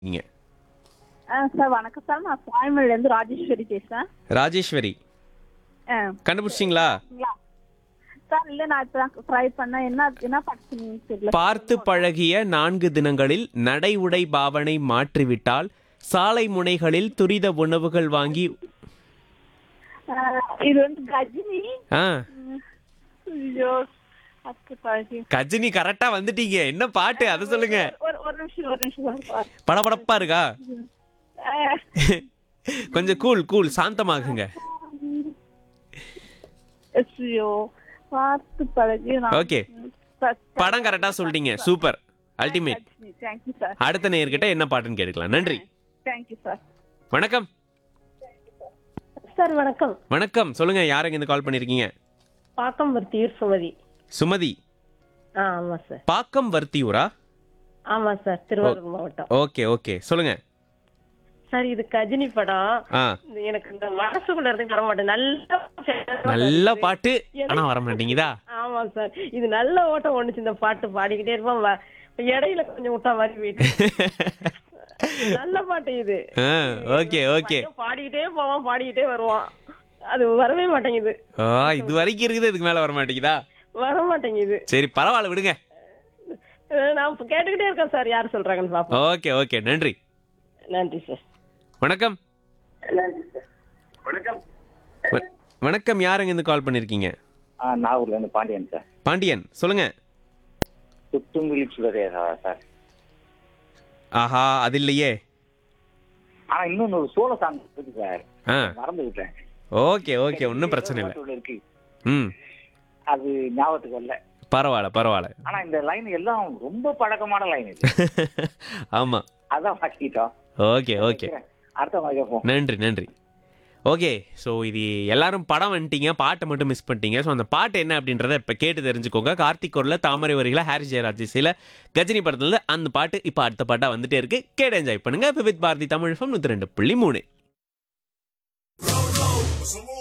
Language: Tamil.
நீங்க ஆ, சார் வணக்கம் சார் நான் சுவாமிமலையில இருந்து ராஜேஸ்வரி பேசுறேன் ராஜேஸ்வரி ஆ, கண்டுபிடிச்சிங்களா சரிங்களா? சார் இல்ல நான் இப்ப ட்ரை பண்ணேன் என்ன என்ன படிச்சீங்கன்னு தெரியல பார்த்து பழகிய நான்கு தினங்களில் நடை உடை பாவனை மாற்றிவிட்டால் சாலை முனைகளில் துரித உணவுகள் வாங்கி ஆ, இது வந்து கஜினி ஆ ம், ஐயோ அப்படி பழகி கஜினி கரெக்டா வந்துட்டீங்க என்ன பாட்டு அதை சொல்லுங்க ஒரு ஒரு நிமிஷம் ஒரு நிமிஷம் சார் படபடப்பா இருக்கா ஆ, கொஞ்சம் கூல் கூல் சாந்தமாகுங்க ஐயோ பார்த்து பழகி Okay. படம் கரெக்டா சொல்லிட்டீங்க சூப்பர் அல்டிமேட் தேங்க்யூ சார் அடுத்த நேயர்கிட்ட என்ன பாட்டுன்னு கேட்டுக்கலாம் நன்றி தேங்க்யூ சார் வணக்கம் சார் வணக்கம் வணக்கம் சொல்லுங்க யாருங்க இந்த கால் பண்ணிருக்கீங்க பாக்கம் வர்த்தியூர் சுமதி சுமதி ஆ ஆமா சார் பாக்கம் வர்த்தியூரா ஆமா சார் திருவாரூர் மாவட்டம் ஓகே ஓகே சொல்லுங்க சார் இது கஜினி படம் ஆ இது எனக்கு இந்த மனசுக்குள்ள இருந்து வர மாட்டேன் நல்ல நல்ல பாட்டு ஆனா வர மாட்டேங்குதா ஆமா சார் இது நல்ல ஓட்டம் ஒண்ணுச்சு இந்த பாட்டு பாடிக்கிட்டே இருப்போம் வ- இடையில கொஞ்சம் விட்டா மாதிரி போயிட்டு நல்ல பாட்டு இது ஓகே ஓகே பையன் பாடிக்கிட்டே போவான் பாடிக்கிட்டே வருவான் அது வரவே மாட்டேங்குது ஆ இது வரைக்கும் இருக்குது இதுக்கு மேல வர மாட்டேங்குதா வர மாட்டேங்குது சரி பரவாயில்ல விடுங்க அஹ் நான் இப்ப கேட்டுக்கிட்டே இருக்கேன் சார் யார் சொல்றாங்கன்னு பாப்போம் ஓகே ஓகே நன்றி நன்றி சார் வணக்கம் வ- வணக்கம் யாருங்க இருந்து கால் பண்ணிருக்கீங்க ஆ நாகூர்ல இருந்து பாண்டியன் சார் பாண்டியன் சொல்லுங்க சுத்துங்குழி சுடரேசா சார் ஆஹா அது இல்லையே ஆனா இன்னொன்னு ஒரு சோழ சாங் இருக்கு சார் ஆ மறந்து விட்டேன் ஓகே ஓகே ஒன்றும் பிரச்சனை இல்லை ஒண்ணு இருக்கு ம் அது ஞாபகத்துக்கு வரல பரவாயில்ல பரவாயில்ல ஆனா இந்த லைன் எல்லாம் ரொம்ப பழக்கமான லைன் இது ஆமா அதான் மாட்டிக்கிட்டோம் ஓகே ஓகே அடுத்த மாதிரி கேட்போம் நன்றி நன்றி ஓகே ஸோ இது எல்லாரும் படம் வந்துட்டீங்க பாட்டை மட்டும் மிஸ் பண்ணிட்டீங்க ஸோ அந்த பாட்டு என்ன அப்படின்றத இப்போ கேட்டு தெரிஞ்சுக்கோங்க கார்த்திக் குரல்ல தாமரை வரிகளை ஹாரிஸ் ஜெயராஜ் இசையில் கஜினி படத்துல அந்த பாட்டு இப்போ அடுத்த பாட்டாக வந்துட்டே இருக்கு கேட்டு என்ஜாய் பண்ணுங்க இப்போ வித் பாரதி தமிழ் ஃபம் நூற்றி ரெண்டு புள்ளி மூணு Some more